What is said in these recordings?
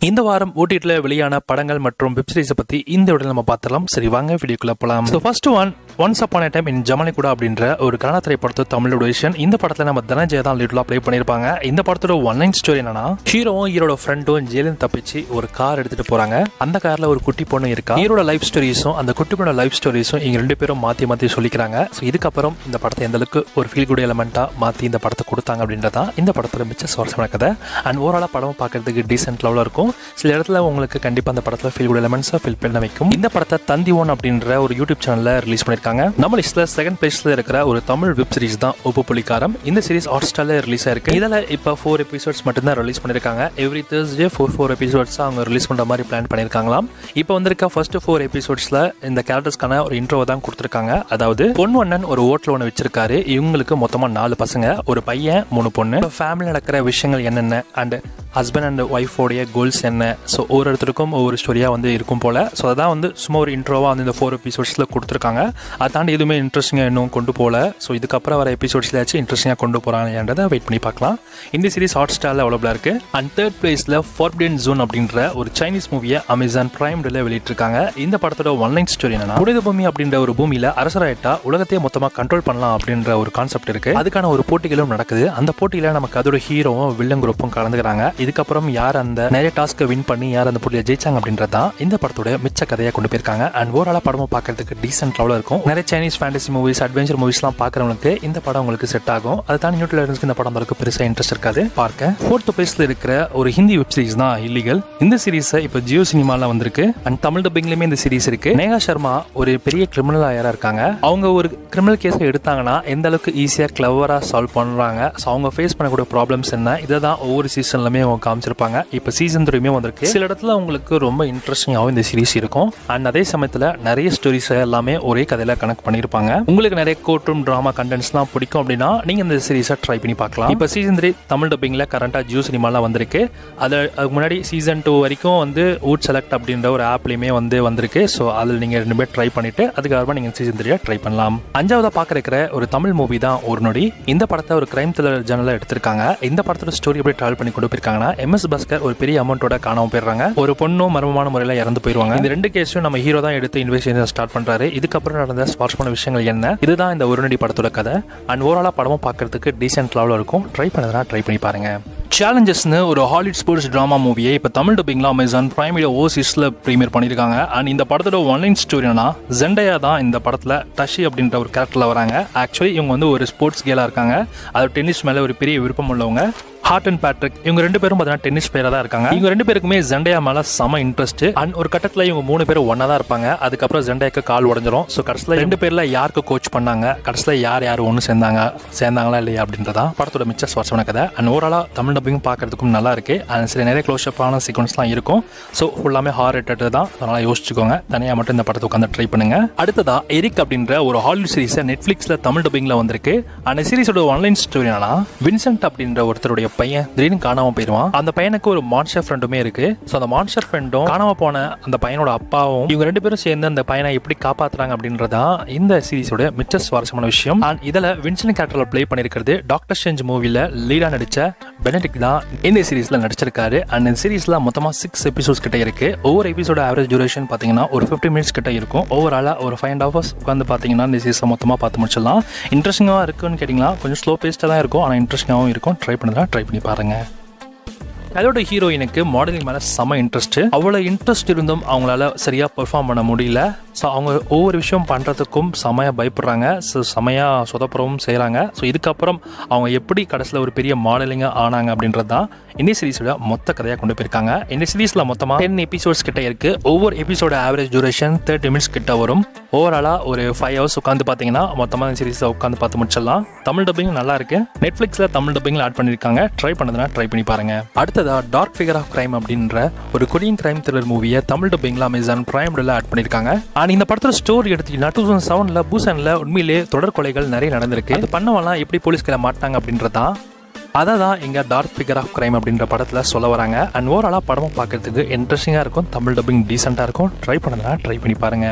இந்த வாரம் ஓடிடில வெளியான படங்கள் மற்றும் வெப் சீரிஸை பத்தி இந்த வீடியோ நம்ம பார்த்துலாம் சரி வாங்க வீடியோக்குள்ள போலாம் so first one once upon time in Germany கூட அப்படின்ற ஒரு கன்னட திரைப்படத்தோட தமிழோட விஷயம் இந்த படத்துல நம்ம தனஞ்சய தான் லீட்லாம் ப்ளே பண்ணியிருப்பாங்க இந்த படத்தோட ஒன் லைன் ஸ்டோரி என்னன்னா ஹீரோவும் ஹீரோட ஃப்ரெண்டும் ஜெயிலில் தப்பிச்சு ஒரு கார் எடுத்துட்டு போறாங்க அந்த கார்ல ஒரு குட்டி பொண்ணு இருக்கா ஹீரோட லைஃப் ஸ்டோரிஸும் அந்த குட்டி பொண்ணோட லைஃப் ஸ்டோரிஸும் இங்க ரெண்டு பேரும் மாத்தி மாத்தி சொல்லிக்கிறாங்க ஸோ இதுக்கப்புறம் இந்த படத்தை எந்த அளவுக்கு ஒரு ஃபீல் குட் எலமெண்டா மாத்தி இந்த படத்தை கொடுத்தாங்க அப்படின்றதான் இந்த படத்தோட மிச்ச சுவாரஸ்யமான கதை அண்ட் ஓவராலா படம் பார்க்கறதுக்கு டீசென்ட் லெவலில் இருக்கும் சில இடத்துல உங்களுக்கு கண்டிப்பா அந்த படத்துல ஃபீல் குட் எலமெண்ட்ஸை ஃபீல் பண்ண வைக்கும் இந்த படத்தை தந்தி ஒன் அப்படின்ற ஒரு யூடியூப் சேனல்ல ரிலீஸ் பண்ணிருக்காங்க நம்ம லிஸ்ட்ல செகண்ட் பிளேஸ்ல இருக்கிற ஒரு தமிழ் வெப் சீரிஸ் தான் உப்பு புலிக்காரம் இந்த சீரிஸ் ஹாட் ஸ்டார்ல ரிலீஸ் ஆயிருக்கு இதுல இப்போ ஃபோர் எபிசோட்ஸ் மட்டும் தான் ரிலீஸ் பண்ணிருக்காங்க every Thursday four four episodes அவங்க ரிலீஸ் பண்ற மாதிரி பிளான் பண்ணிருக்காங்களாம் இப்போ வந்திருக்க ஃபர்ஸ்ட் ஃபோர் எபிசோட்ஸ்ல இந்த கேரக்டர்ஸ்க்கான ஒரு இன்ட்ரோ தான் கொடுத்துருக்காங்க அதாவது பொன் ஒன்னன் ஒரு ஹோட்டல் ஒன்று வச்சிருக்காரு இவங்களுக்கு மொத்தமா நாலு பசங்க ஒரு பையன் மூணு பொண்ணு ஃபேமிலி நடக்கிற விஷயங்கள் என்னென்ன அண்ட் ஹஸ்பண்ட் அண்ட் ஒய்ஃபோடைய கோல்ஸ் என்ன ஸோ ஒவ்வொரு இடத்துக்கும் ஒவ்வொரு ஸ்டோரியாக வந்து இருக்கும் போல் ஸோ அதான் வந்து சும்மா ஒரு இன்ட்ரோவாக வந்து இந்த ஃபோர் எபிசோட்ஸில் கொடுத்துருக்காங்க அதை தாண்டி எதுவுமே இன்ட்ரெஸ்டிங்காக இன்னும் கொண்டு போகல ஸோ இதுக்கப்புறம் வர எபிசோட்ஸ்லாச்சும் இன்ட்ரெஸ்டிங்காக கொண்டு போகிறாங்கன்றதை வெயிட் பண்ணி பார்க்கலாம் இந்த சீரிஸ் ஹாட் ஸ்டாரில் அவைலபிளாக இருக்குது அண்ட் தேர்ட் பிளேஸில் ஃபார்பிடன் ஜோன் அப்படின்ற ஒரு சைனீஸ் மூவியை அமேசான் பிரைம் டேல வெளியிட்டிருக்காங்க இந்த படத்தோட ஒன்லைன் ஸ்டோரி என்னன்னா புனித பூமி அப்படின்ற ஒரு பூமியில் அரசராயிட்டா உலகத்தையே மொத்தமாக கண்ட்ரோல் பண்ணலாம் அப்படின்ற ஒரு கான்செப்ட் இருக்கு அதுக்கான ஒரு போட்டிகளும் நடக்குது அந்த போட்டியில் நமக்கு அதோட ஹீரோவும் வில்லன் குரூப்பும் கலந்துக்கிறாங்க இதுக்கப்புறம் யார் அந்த நிறைய டாஸ்க்கை வின் பண்ணி யார் அந்த போட்டியில் ஜெயிச்சாங்க அப்படின்றது தான் இந்த படத்தோட மிச்ச கதையை கொண்டு போயிருக்காங்க அண்ட் ஓவராலாக படமும் பார்க்கறதுக்கு டீசென்ட் லெவலில் இருக்கும் நிறைய சைனீஸ் ஃபேண்டசி மூவிஸ் அட்வென்ச்சர் மூவிஸ்லாம் பார்க்குறவங்களுக்கு இந்த படம் உங்களுக்கு செட் ஆகும் அதை தாண்டி நியூட்ரல் இந்த படம் வரைக்கும் பெருசாக இன்ட்ரெஸ்ட் இருக்காது பார்க்க ஃபோர்த் பிளேஸ்ல இருக்கிற ஒரு ஹிந்தி வெப் சீரிஸ் தான் இல்லீகல் இந்த சீரிஸை இப்போ ஜியோ சினிமால வந்திருக்கு அண்ட் தமிழ் டப்பிங்லயுமே இந்த சீரிஸ் இருக்கு நேகா சர்மா ஒரு பெரிய கிரிமினல் ஆயரா இருக்காங்க அவங்க ஒரு கிரிமினல் கேஸை எடுத்தாங்கன்னா எந்த அளவுக்கு ஈஸியாக கிளவராக சால்வ் பண்ணுறாங்க ஸோ அவங்க ஃபேஸ் பண்ணக்கூடிய ப்ராப்ளம்ஸ் என்ன இதை தான் ஒவ்வொரு சீசன்லுமே அவங்க காமிச்சிருப்பாங்க இப்போ சீசன் த்ரீமே வந்திருக்கு சில இடத்துல உங்களுக்கு ரொம்ப இன்ட்ரெஸ்டிங்காகவும் இந்த சீரிஸ் இருக்கும் அண்ட் அதே சமயத்தில் நிறைய ஸ்டோரிஸ் எல்லாமே ஒரே கதையில கனெக்ட் பண்ணியிருப்பாங்க உங்களுக்கு நிறைய கோர்ட்ரூம் ட்ராமா கண்டென்ட்ஸ்லாம் பிடிக்கும் அப்படின்னா நீங்கள் இந்த சீரிஸை ட்ரை பண்ணி பார்க்கலாம் இப்போ சீசன் த்ரீ தமிழ் டப்பிங்கில் கரண்ட்டாக ஜியோ சினிமாலாம் வந்திருக்கு அது அதுக்கு முன்னாடி சீசன் டூ வரைக்கும் வந்து ஊட் செலக்ட் அப்படின்ற ஒரு ஆப்லையுமே வந்து வந்திருக்கு ஸோ அதில் நீங்கள் ரெண்டு பேர் ட்ரை பண்ணிட்டு அதுக்கப்புறமா நீங்கள் சீசன் த்ரீயை ட்ரை பண்ணலாம் அஞ்சாவதாக பார்க்க இருக்கிற ஒரு தமிழ் மூவி தான் ஒரு நொடி இந்த படத்தை ஒரு கிரைம் த்ரில்லர் ஜேனலில் எடுத்திருக்காங்க இந்த படத்தோட ஸ்டோரி எப்படி ட்ராவல் பண்ணி கொண்டு போயிருக்காங்கன்னா எம்எஸ் பாஸ்கர் ஒரு பெரிய அமௌண்ட்டோட காணாம போயிடுறாங்க ஒரு பொண்ணும் மர்மமான முறையில் இறந்து போயிருவாங்க இந்த ரெண்டு கேஸும் நம்ம ஹீரோ தான் எடுத்து இன்வெஸ்டிகேஷன் ஸ்டார்ட் பண்றாரு இதுக்கப்புறம் நடந்த சுவாரஸ்யமான விஷயங்கள் என்ன இதுதான் இந்த ஒரு நடி படத்தோட கதை அண்ட் ஓவராலா படமும் பார்க்கறதுக்கு டீசென்ட் லெவலில் இருக்கும் ட்ரை பண்ணதுனா ட்ரை பண்ணி பாருங்க சேலஞ்சஸ்னு ஒரு ஹாலிவுட் ஸ்போர்ட்ஸ் ட்ராமா மூவியை இப்போ தமிழ் டப்பிங்ல அமேசான் பிரைமில் ஓசிஸில் ப்ரீமியர் பண்ணியிருக்காங்க அண்ட் இந்த படத்தோட ஒன்லைன் ஸ்டோரினா ஜெண்டையா தான் இந்த படத்தில் டஷி அப்படின்ற ஒரு கேரக்டரில் வராங்க ஆக்சுவலி இவங்க வந்து ஒரு ஸ்போர்ட்ஸ் கேலாக இருக்காங்க அது டென்னிஸ் மேலே ஒரு பெரிய விருப்பம் உள்ளவங்க ஹார்ட் அண்ட் பேட்ரிக் இவங்க ரெண்டு பேரும் பார்த்தீங்கன்னா டென்னிஸ் பிளேயராக தான் இருக்காங்க இவங்க ரெண்டு பேருக்குமே ஜெண்டையா மேல செம இன்ட்ரெஸ்ட் அண்ட் ஒரு கட்டத்தில் இவங்க மூணு பேரும் ஒன்றா தான் இருப்பாங்க அதுக்கப்புறம் ஜெண்டையாக்கு கால் உடஞ்சிரும் ஸோ கடைசியில் ரெண்டு பேர்ல யாருக்கு கோச் பண்ணாங்க கடைசியில் யார் யார் ஒன்று சேர்ந்தாங்க சேர்ந்தாங்களா இல்லையா அப்படின்றதா படத்தோட மிச்ச சுவாரஸ்யமான கதை அண்ட் ஓவராலாக தமிழ் டப்பிங் பார்க்கறதுக்கும் நல்லா இருக்கு அண்ட் சில நிறைய க்ளோஷப்பான சீக்வன்ஸ்லாம் இருக்கும் ஸோ ஃபுல்லாமே ஹார் ரேட்டட் தான் அதனால யோசிச்சுக்கோங்க தனியாக மட்டும் இந்த படத்தை உட்காந்து ட்ரை பண்ணுங்க அடுத்ததா எரிக் அப்படின்ற ஒரு ஹாலிவுட் சீரிஸை நெட்ஃபிளிக்ஸ்ல தமிழ் டப்பிங்ல வந்திருக்கு அந்த சீரிஸோட ஆன்லைன் ஸ்டோரி என்னன்னா வின்சென்ட் அப்படின்ற ஒருத்தருடைய பையன் திடீர்னு காணாம போயிருவான் அந்த பையனுக்கு ஒரு மான்ஸ்டர் ஃப்ரெண்டுமே இருக்கு ஸோ அந்த மான்ஸ்டர் ஃப்ரெண்டும் காணாம போன அந்த பையனோட அப்பாவும் இவங்க ரெண்டு பேரும் சேர்ந்து அந்த பையனை எப்படி காப்பாத்துறாங்க அப்படின்றதா இந்த சீரிஸோட மிச்ச சுவாரஸ்யமான விஷயம் அண்ட் இதுல வின்சென்ட் கேரக்டர்ல ப்ளே பண்ணிருக்கிறது டாக்டர் ஸ்ட்ரேஞ்ச் மூவில லீடா நடிச்ச பெனடிக் தான் இந்த சீரிஸ்ல நடிச்சிருக்காரு அண்ட் இந்த சீரிஸ்ல மொத்தமா சிக்ஸ் எபிசோட்ஸ் கிட்ட இருக்கு ஒவ்வொரு எபிசோட ஆவரேஜ் டியூரேஷன் பாத்தீங்கன்னா ஒரு ஃபிஃப்டி மினிட்ஸ் கிட்ட இருக்கும் ஓவராலா ஒரு ஃபைவ் அண்ட் ஹவர்ஸ் உட்காந்து பாத்தீங்கன்னா இந்த சீரிஸை மொத்தமா பார்த்து முடிச்சிடலாம் இன்ட்ரெஸ்டிங்காக இருக்குன்னு கேட்டிங்கன்னா கொஞ்சம் ஸ்லோ பேஸ்ட்டாக தான் இருக்கும் ஆனால் இன்ட்ரெஸ்டிங்காகவும் இருக்கும் ட்ரை பண்ணுறதா ட்ரை பண்ணி பாருங்க அதோட ஹீரோயினுக்கு மாடலிங் மேலே செம இன்ட்ரெஸ்ட் அவ்வளோ இன்ட்ரெஸ்ட் இருந்தும் அவங்களால சரியாக பெர்ஃபார்ம் பண்ண முடியல ஸோ அவங்க ஒவ்வொரு விஷயம் பண்ணுறதுக்கும் செமையாக பயப்படுறாங்க ஸோ செமையாக சொதப்புறவும் செய்கிறாங்க ஸோ இதுக்கப்புறம் அவங்க எப்படி கடைசியில் ஒரு பெரிய மாடலிங்காக ஆனாங்க அப்படின்றது தான் இந்த சீரிஸோட மொத்த கதையாக கொண்டு போயிருக்காங்க இந்த சீரிஸில் மொத்தமாக டென் எபிசோட்ஸ் கிட்ட இருக்குது ஒவ்வொரு எபிசோட ஆவரேஜ் டியூரேஷன் தேர்ட்டி மினிட்ஸ் கிட்ட வரும் ஓவராலாக ஒரு ஃபைவ் ஹவர்ஸ் உட்காந்து பார்த்தீங்கன்னா மொத்தமாக இந்த சீரிஸை உட்காந்து பார்த்து முடிச்சிடலாம் தமிழ் டப்பிங் நல்லா இருக்கு நெட்ஃப்ளிக்ஸில் தமிழ் டப்பிங்கில் ஆட் பண்ணியிருக்காங்க ட்ரை பண்ணதுனா ட்ரை பண்ணி பாருங்க அடுத்ததா டார்க் ஃபிகர் ஆஃப் கிரைம் அப்படின்ற ஒரு கொரியன் கிரைம் த்ரில்லர் மூவியை தமிழ் டப்பிங்கில் அமேசான் பிரைம் ஆட் பண்ணியிருக்காங்க அண்ட் இந்த படத்தோட ஸ்டோரி எடுத்தீங்கன்னா டூ தௌசண்ட் செவனில் பூசனில் உண்மையிலே தொடர் கொலைகள் நிறைய நடந்திருக்கு அது பண்ணவெல்லாம் எப்படி போலீஸ்களை மாட்டாங்க அப்படின்றதான் அதை தான் இங்கே டார்க் ஃபிகர் ஆஃப் கிரைம் அப்படின்ற படத்தில் சொல்ல வராங்க அண்ட் ஓவராலாக படமும் பார்க்கறதுக்கு இன்ட்ரெஸ்டிங்காக இருக்கும் தமிழ் டப்பிங் டீசெண்டாக இருக்கும் ட்ரை பண்ணுறதுனா ட்ரை பண்ணி பாருங்கள்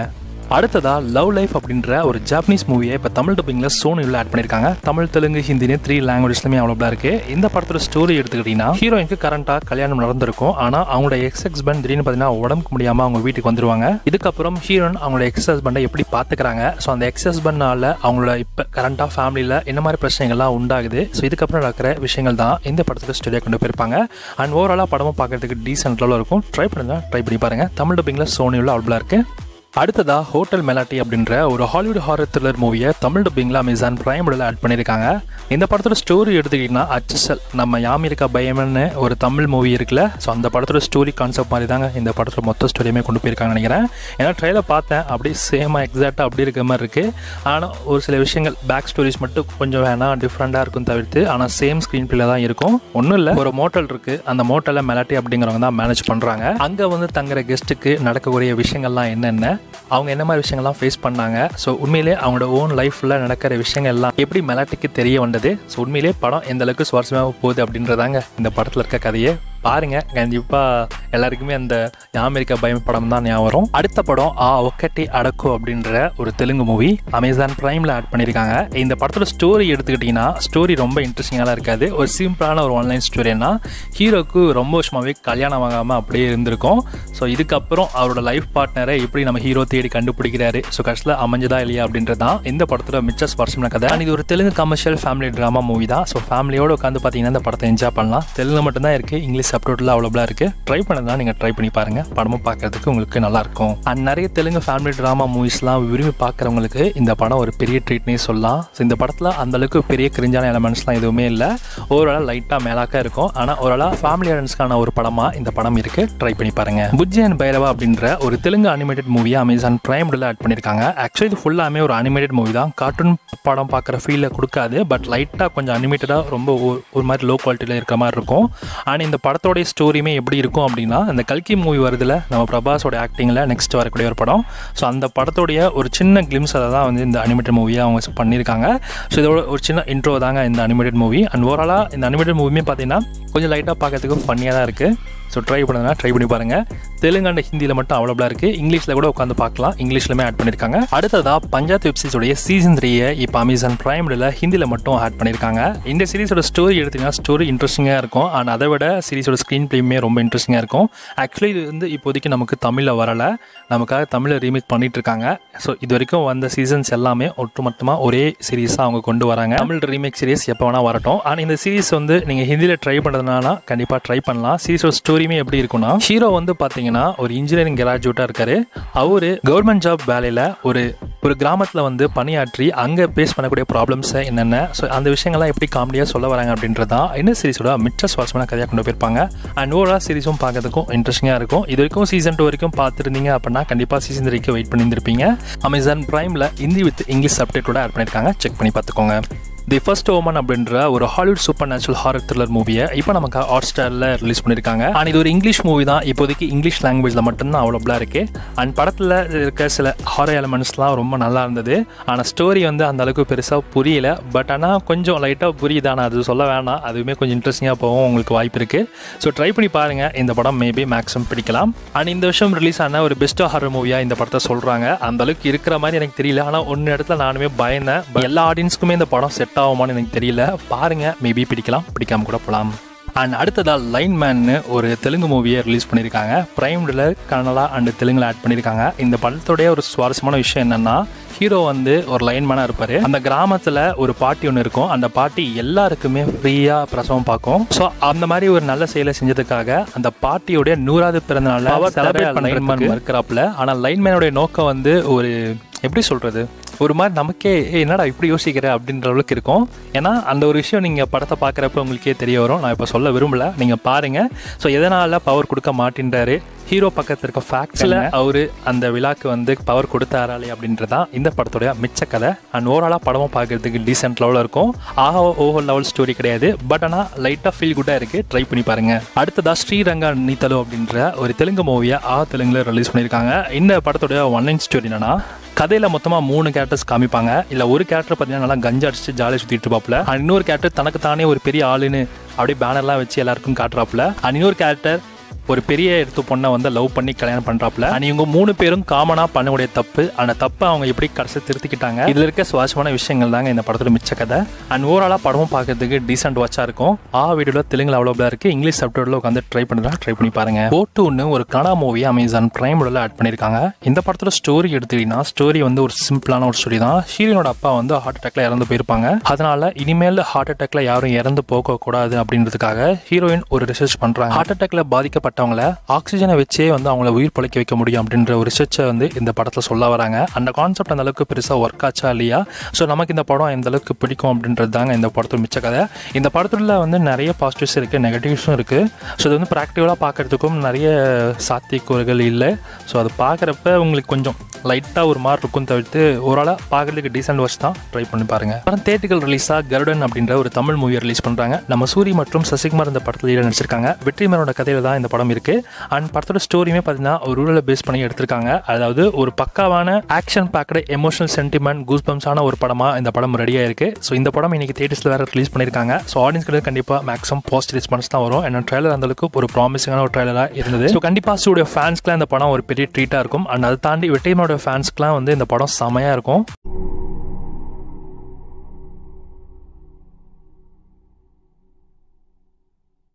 அடுத்ததா லவ் லைஃப் அப்படின்ற ஒரு ஜாப்பனீஸ் மூவியை இப்போ தமிழ் டப்பிங்கில் சோனியில் ஆட் பண்ணியிருக்காங்க தமிழ் தெலுங்கு ஹிந்தினு த்ரீ லாங்குவேஜ்லுமே அவ்வளோபா இருக்கு இந்த படத்தோட ஸ்டோரி எடுத்துக்கிட்டிங்கன்னா ஹீரோயினுக்கு கரண்ட்டாக கல்யாணம் நடந்திருக்கும் ஆனால் அவங்களோட எக்ஸ் ஹஸ்பண்ட் திடீர்னு பார்த்தீங்கன்னா உடம்புக்கு முடியாமல் அவங்க வீட்டுக்கு வந்துருவாங்க இதுக்கப்புறம் ஹீரோயின் அவங்களோட எக்ஸ் ஹஸ்பண்டை எப்படி பார்த்துக்கிறாங்க ஸோ அந்த எக்ஸ் ஹஸ்பண்ட்னால அவங்களோட இப்போ கரண்ட்டாக ஃபேமிலியில் என்ன மாதிரி பிரச்சனைகள்லாம் உண்டாகுது ஸோ இதுக்கப்புறம் நடக்கிற விஷயங்கள் தான் இந்த படத்தில் ஸ்டோரியாக கொண்டு போயிருப்பாங்க அண்ட் ஓவராலாக படமும் பார்க்கறதுக்கு டீசென்ட் லெவலில் இருக்கும் ட்ரை பண்ணுங்க ட்ரை பண்ணி பாருங்க தமிழ் டப்பிங்கில் சோனியில் அவ்வளோ இருக்கு அடுத்ததா ஹோட்டல் மெலாட்டி அப்படின்ற ஒரு ஹாலிவுட் ஹாரர் த்ரில்லர் மூவியை தமிழ் டப்பிங்கில் அமேசான் பிரைமில் ஆட் பண்ணியிருக்காங்க இந்த படத்தோட ஸ்டோரி எடுத்துக்கிட்டிங்கன்னா அச்சல் நம்ம யாமிருக்கா பயம்னு ஒரு தமிழ் மூவி இருக்குல்ல ஸோ அந்த படத்தோட ஸ்டோரி கான்செப்ட் மாதிரி தாங்க இந்த படத்தோட மொத்த ஸ்டோரியுமே கொண்டு போயிருக்காங்கன்னு நினைக்கிறேன் ஏன்னா ட்ரெயிலர் பார்த்தேன் அப்படியே சேமாக எக்ஸாக்டாக அப்படி இருக்கிற மாதிரி இருக்குது ஆனால் ஒரு சில விஷயங்கள் பேக் ஸ்டோரிஸ் மட்டும் கொஞ்சம் வேணால் டிஃப்ரெண்ட்டாக இருக்கும் தவிர்த்து ஆனால் சேம் ஸ்க்ரீன் பிளே தான் இருக்கும் ஒன்றும் இல்லை ஒரு மோட்டல் இருக்குது அந்த மோட்டலில் மெலாட்டி அப்படிங்கிறவங்க தான் மேனேஜ் பண்ணுறாங்க அங்கே வந்து தங்குற கெஸ்ட்டுக்கு நடக்கக்கூடிய விஷயங்கள்லாம் என்னென்ன அவங்க என்ன மாதிரி விஷயங்கள்லாம் ஃபேஸ் பண்ணாங்க ஸோ உண்மையிலே அவங்களோட ஓன் லைஃப்பில் நடக்கிற விஷயங்கள் எல்லாம் எப்படி மெலாட்டிக்கு தெரிய வந்தது ஸோ உண்மையிலே படம் எந்த அளவுக்கு சுவாரஸ்யமாக போகுது அப்படின்றதாங்க இந்த படத்தில் இருக்க கதையே பாருங்க கண்டிப்பாக எல்லாருக்குமே அந்த அமெரிக்கா பயம் படம் தான் ஞாபகம் வரும் அடுத்த படம் ஆ ஒக்கட்டி அடக்கு அப்படின்ற ஒரு தெலுங்கு மூவி அமேசான் பிரைமில் ஆட் பண்ணியிருக்காங்க இந்த படத்தோட ஸ்டோரி எடுத்துக்கிட்டிங்கன்னா ஸ்டோரி ரொம்ப இன்ட்ரெஸ்டிங்காக இருக்காது ஒரு சிம்பிளான ஒரு ஆன்லைன் ஸ்டோரினா ஹீரோக்கு ரொம்ப வருஷமாகவே கல்யாணம் ஆகாமல் அப்படியே இருந்திருக்கும் ஸோ இதுக்கப்புறம் அவரோட லைஃப் பார்ட்னரை எப்படி நம்ம ஹீரோ தேடி கண்டுபிடிக்கிறாரு ஸோ கடைசியில் அமைஞ்சதா இல்லையா அப்படின்றது தான் இந்த படத்தோட மிச்ச ஸ்பர்ஷமான கதை And இது ஒரு Telugu commercial family drama movie தான் ஸோ ஃபேமிலியோட உட்காந்து பார்த்தீங்கன்னா இந்த படத்தை என்ஜாய் பண்ணலாம் தெலுங்கு மட்டும்தான் இருக்குது இங்கிலீஷ் சப்டோட்டில் அவ்வளோபா இருக்குது ட்ரை பண்ணதா நீங்கள் ட்ரை பண்ணி பாருங்கள் படமும் பார்க்கறதுக்கு உங்களுக்கு நல்லா இருக்கும் அண்ட் நிறைய தெலுங்கு ஃபேமிலி ட்ராமா மூவிஸ்லாம் விரும்பி பார்க்குறவங்களுக்கு இந்த படம் ஒரு பெரிய ட்ரீட்னே சொல்லலாம் ஸோ இந்த படத்தில் அந்த அளவுக்கு பெரிய கிரிஞ்சான எலமெண்ட்ஸ்லாம் எதுவுமே இல்லை ஓவரால் லைட்டாக மேலாக்க இருக்கும் ஆனால் ஓவராலாக ஃபேமிலி ஆடியன்ஸ்க்கான ஒரு படமாக இந்த படம் இருக்குது ட்ரை பண்ணி பாருங்க புஜ்ஜி அண்ட் பைரவா அப்படின்ற ஒரு தெலுங்கு அனிமேட்டட் மூவியை அமேசான் பிரைம்ல ஆட் பண்ணியிருக்காங்க ஆக்சுவலி இது ஃபுல்லாமே ஒரு அனிமேட்டட் மூவி தான் கார்ட்டூன் படம் பார்க்குற ஃபீலில் கொடுக்காது பட் லைட்டாக கொஞ்சம் அனிமேட்டடாக ரொம்ப ஒரு- ஒரு மாதிரி லோ குவாலிட்டியில் இருக்கிற மாதிரி இருக்கும் அண்ட் இந்த படத்தோடைய ஸ்டோரியுமே எப்படி இருக்கும் அப்படின்னா இந்த கல்கி மூவி வருதுல நம்ம பிரபாஸோட ஆக்டிங்கில் நெக்ஸ்ட் வரக்கூடிய ஒரு படம் ஸோ அந்த படத்தோடைய ஒரு சின்ன கிளிம்ஸ் அதை தான் வந்து இந்த அனிமேட்டட் மூவியை அவங்க பண்ணியிருக்காங்க ஸோ இதோட ஒரு சின்ன இன்ட்ரோ தாங்க இந்த அனிமேட்டட் மூவி அண்ட் ஓவராலாக இந்த அனிமேட்டட் மூவியுமே பார்த்தீங்கன்னா கொஞ்சம் லைட்டாக பார்க்கறதுக்கு ஃபன்னியாக தான் இருக்குது ஸோ ட்ரை பண்ணுங்கன்னா ட்ரை பண்ணி பாருங்கள் தெலுங்கு அண்ட் ஹிந்தியில் மட்டும் அவைலபிளாக இருக்குது இங்கிலீஷில் கூட உட்காந்து பார்க்கலாம் இங்கிலீஷ்லுமே ஆட் பண்ணியிருக்காங்க அடுத்ததா பஞ்சாப் வெப்சீரிஸோடைய சீசன் த்ரீயை இப்போ அமேசான் பிரைமில் ஹிந்தியில் மட்டும் ஆட் பண்ணியிருக்காங்க இந்த சீரிஸோட ஸ்டோரி எடுத்தீங்கன்னா ஸ்டோரி இன்ட்ரெஸ்டிங்காக இருக்கும் அண்ட் அதை விட சீரிஸோட ஸ்க்ரீன் பிளேயுமே ரொம்ப இன்ட்ரெஸ்டிங்காக இருக்கும் ஆக்சுவலி இது வந்து இப்போதைக்கு நமக்கு தமிழில் வரலை நமக்காக தமிழில் ரீமேக் பண்ணிட்டு இருக்காங்க ஸோ இது வரைக்கும் வந்த சீசன்ஸ் எல்லாமே ஒட்டுமொத்தமாக ஒரே சீரிஸாக அவங்க கொண்டு வராங்க தமிழ் ரீமேக் சீரிஸ் எப்போ வேணால் வரட்டும் ஆனால் இந்த சீரிஸ் வந்து நீங்கள் ஹிந்தியில் ட்ரை பண்ணுறதுனால கண்டிப்பாக ட்ரை பண்ணலாம் சீரிஸோட ஸ்டோரியுமே எப்படி இருக்கும்னா ஹீரோ வந்து பார்த்தீங்கன்னா ஒரு இன்ஜினியரிங் கிராஜுவேட்டாக இருக்காரு அவரு கவர்மெண்ட் ஜாப் வேலையில் ஒரு ஒரு கிராமத்தில் வந்து பணியாற்றி அங்கே பேஸ் பண்ணக்கூடிய ப்ராப்ளம்ஸ் என்னென்ன ஸோ அந்த விஷயங்கள்லாம் எப்படி காமெடியாக சொல்ல வராங்க அப்படின்றது தான் இந்த சீரிஸோட மிச்ச சுவாரஸ்யமான கதையாக கொண்டு போயிருப்பாங்க அண்ட் ஓவரால் சீரிஸும் பார்க்கறதுக்கும் இன்ட்ரெஸ்டிங்காக இருக்கும் இது வரைக்கும் சீசன் டூ வரைக்கும் பார்த்துருந்தீங்க அப்படின்னா கண்டிப்பாக சீசன் த்ரீக்கு வெயிட் பண்ணியிருந்திருப்பீங்க அமேசான் பிரைமில் ஹிந்தி வித் இங்கிலீஷ் சப்டைட்டோட ஆட் பண்ணியிருக்காங்க செக் பண்ணி பார்த்துக்கோங்க தி ஃபர்ஸ்ட் ஓமன் அப்படின்ற ஒரு Hollywood supernatural horror thriller மூவியை இப்போ நமக்கு ஹாட் ஸ்டாரில் ரிலீஸ் பண்ணியிருக்காங்க அண்ட் இது ஒரு இங்கிலீஷ் மூவி தான் இப்போதைக்கு இங்கிலீஷ் லாங்குவேஜில் மட்டும்தான் அவைலபிளாக இருக்கு அண்ட் படத்தில் இருக்க சில ஹாரர் எலமெண்ட்ஸ்லாம் ரொம்ப நல்லா இருந்தது ஆனால் ஸ்டோரி வந்து அந்த அளவுக்கு பெருசாக புரியல பட் ஆனால் கொஞ்சம் லைட்டாக புரியுது ஆனால் அது சொல்ல வேணாம் அதுவுமே கொஞ்சம் இன்ட்ரெஸ்டிங்காக போகும் உங்களுக்கு வாய்ப்பு இருக்குது ஸோ ட்ரை பண்ணி பாருங்கள் இந்த படம் மேபி மேக்ஸிமம் பிடிக்கலாம் அண்ட் இந்த வருஷம் ரிலீஸ் ஆன ஒரு பெஸ்ட் ஹாரர் மூவியாக இந்த படத்தை சொல்கிறாங்க அந்த அளவுக்கு இருக்கிற மாதிரி எனக்கு தெரியல ஆனால் ஒன்று இடத்துல நானுமே பயந்தேன் But எல்லா ஆடியன்ஸ்க்குமே இந்த படம் செட் ஆகுமான்னு எனக்கு தெரியல பாருங்க மேபி பிடிக்கலாம் பிடிக்காம கூட போகலாம் அண்ட் அடுத்ததா லைன் மேன்னு ஒரு தெலுங்கு மூவியை ரிலீஸ் பண்ணியிருக்காங்க பிரைம்ல கன்னடா அண்ட் தெலுங்குல ஆட் பண்ணியிருக்காங்க இந்த படத்துடைய ஒரு சுவாரஸ்யமான விஷயம் என்னன்னா ஹீரோ வந்து ஒரு லைன்மேனாக இருப்பார் அந்த கிராமத்தில் ஒரு பாட்டி ஒன்று இருக்கும் அந்த பாட்டி எல்லாருக்குமே ஃப்ரீயாக பிரசவம் பார்க்கும் ஸோ அந்த மாதிரி ஒரு நல்ல செயலை செஞ்சதுக்காக அந்த பாட்டியோடைய நூறாவது பிறந்த நாளை செலிப்ரேட் பண்ண லைன்மேன் இருக்கிறாப்புல ஆனால் லைன்மேனுடைய நோக்கம் வந்து ஒரு எப்படி சொல்கிறது ஒரு மாதிரி நமக்கே "ஏய், என்னடா இப்படி யோசிக்கிற அப்படின்ற அளவுக்கு இருக்கும் ஏன்னா அந்த ஒரு விஷயம் நீங்கள் படத்தை பார்க்குறப்ப உங்களுக்கே தெரிய வரும் நான் இப்போ சொல்ல விரும்பல நீங்கள் பாருங்கள் ஸோ எதனால் பவர் கொடுக்க மாட்டேன்றாரு ஹீரோ பக்கத்தில் இருக்க ஃபேக்ட்ஸில் அவர் அந்த விழாக்கு வந்து பவர் கொடுத்தாராலே அப்படின்றதான் இந்த படத்துடைய மிச்ச கதை அண்ட் ஓவராலாக படமும் பார்க்கறதுக்கு டீசென்ட் லெவலில் இருக்கும் ஆஹா ஓஹோ லெவல் ஸ்டோரி கிடையாது பட் ஆனால் லைட்டாக ஃபீல் குட்டாக இருக்குது ட்ரை பண்ணி பாருங்க அடுத்ததா ஸ்ரீரங்கா நீத்தலு அப்படின்ற ஒரு தெலுங்கு மூவியை ஆ தெலுங்குல ரிலீஸ் பண்ணியிருக்காங்க இந்த படத்துடைய ஒன்லைன் ஸ்டோரி என்னன்னா கதையில் மொத்தமாக மூணு கேரக்டர்ஸ் காமிப்பாங்க இல்லை ஒரு கேரக்டர் பார்த்தீங்கன்னா நல்லா கஞ்சா அடிச்சு ஜாலியாக சுற்றிட்டு இருப்பாப்புல அண்ட் இன்னொரு கேரக்டர் தனக்கு தானே ஒரு பெரிய ஆளுன்னு அப்படியே பேனர்லாம் வச்சு எல்லாருக்கும் காட்டுறாப்புல அண்ட் இன்னொரு கேரக்டர் ஒரு பெரிய எடுத்து பொண்ணை வந்து லவ் பண்ணி கல்யாணம் பண்றாப்ல அண்ட் இவங்க மூணு பேரும் காமனா பண்ணக்கூடிய தப்பு அந்த தப்பை அவங்க எப்படி கடைசி திருத்திக்கிட்டாங்க இதுல இருக்க சுவாரஸ்யமான விஷயங்கள் தாங்க இந்த படத்தோட மிச்ச கதை அண்ட் ஓவராலா படமும் பார்க்கறதுக்கு டீசென்ட் வாட்சா இருக்கும் ஆ வீடியோல தெலுங்குல அவ்வளோ இருக்கு இங்கிலீஷ் சப்டைட்டில் உட்காந்து ட்ரை பண்ணுறா ட்ரை பண்ணி பாருங்க போட்டு ஒன்று ஒரு கனா மூவி அமேசான் பிரைம் ஆட் பண்ணியிருக்காங்க இந்த படத்தோட ஸ்டோரி எடுத்துக்கிட்டீங்கன்னா ஸ்டோரி வந்து ஒரு சிம்பிளான ஒரு ஸ்டோரி தான் ஹீரோனோட அப்பா வந்து ஹார்ட் அட்டாக்ல இறந்து போயிருப்பாங்க அதனால இனிமேல் ஹார்ட் அட்டாக்ல யாரும் இறந்து போக கூடாது அப்படின்றதுக்காக ஹீரோயின் ஒரு ரிசர்ச் பண்றாங்க ஹார்ட் அட்டாக்ல பாதிக்கப்பட்டவங்கள ஆக்சிஜனை வச்சே வந்து அவங்கள உயிர் பிழைக்க வைக்க முடியும் அப்படின்ற ஒரு ரிசர்ச்சை வந்து இந்த படத்துல சொல்ல வராங்க அந்த கான்செப்ட் அந்த அளவுக்கு பெருசா ஒர்க் ஆச்சா இல்லையா ஸோ நமக்கு இந்த படம் எந்த அளவுக்கு பிடிக்கும் அப்படின்றது தாங்க இந்த படத்தோட மிச்ச கதை இந்த படத்துல வந்து நிறைய பாசிட்டிவ்ஸ் இருக்கு நெகட்டிவ்ஸும் இருக்கு ஸோ இது வந்து ப்ராக்டிக்கலாக பார்க்கறதுக்கும் நிறைய சாத்தியக்கூறுகள் இல்லை ஸோ அது பார்க்குறப்ப உங்களுக்கு கொஞ்சம் லைட்டாக ஒரு மாதிரி இருக்கும் தவிர்த்து ஓரளவு பார்க்கறதுக்கு டீசென்ட் வாட்ச் தான் ட்ரை பண்ணி பாருங்க அப்புறம் தேட்டிகள் ரிலீஸாக கருடன் அப்படின்ற ஒரு தமிழ் மூவியை ரிலீஸ் பண்ணுறாங்க நம்ம சூரி மற்றும் சசிகுமார் இந்த படத்தில் லீடர் நடிச்சிருக்காங்க வெற்றிமரோட கதையில தான் இந்த படம் இருக்கு அண்ட் படத்தோட ஸ்டோரியுமே பார்த்தீங்கன்னா ஒரு ரூரலை பேஸ் பண்ணி எடுத்திருக்காங்க அதாவது ஒரு பக்காவான action packed emotional sentiment goose பம்ஸான ஒரு படமாக இந்த படம் ரெடியாக இருக்கு ஸோ இந்த படம் இன்னைக்கு தேட்டர்ஸில் வேற ரிலீஸ் பண்ணியிருக்காங்க ஸோ ஆடியன்ஸ் கிட்ட கண்டிப்பாக மேக்ஸிமம் பாசிட்டிவ் ரெஸ்பான்ஸ் தான் வரும் ஏன்னா ட்ரைலர் அந்த அளவுக்கு ஒரு ப்ராமிசிங்கான ஒரு ட்ரைலராக இருந்தது ஸோ கண்டிப்பாக ஸ்டூடியோ ஃபேன்ஸ்க்குலாம் இந்த படம் ஒரு பெரிய ட்ரீட்டாக இருக்கும் அண்ட் அதை தாண்டி வெற்றிமரோட ஃபேன்ஸ்க்குலாம் வந்து இந்த படம் செமையாக இருக்கும்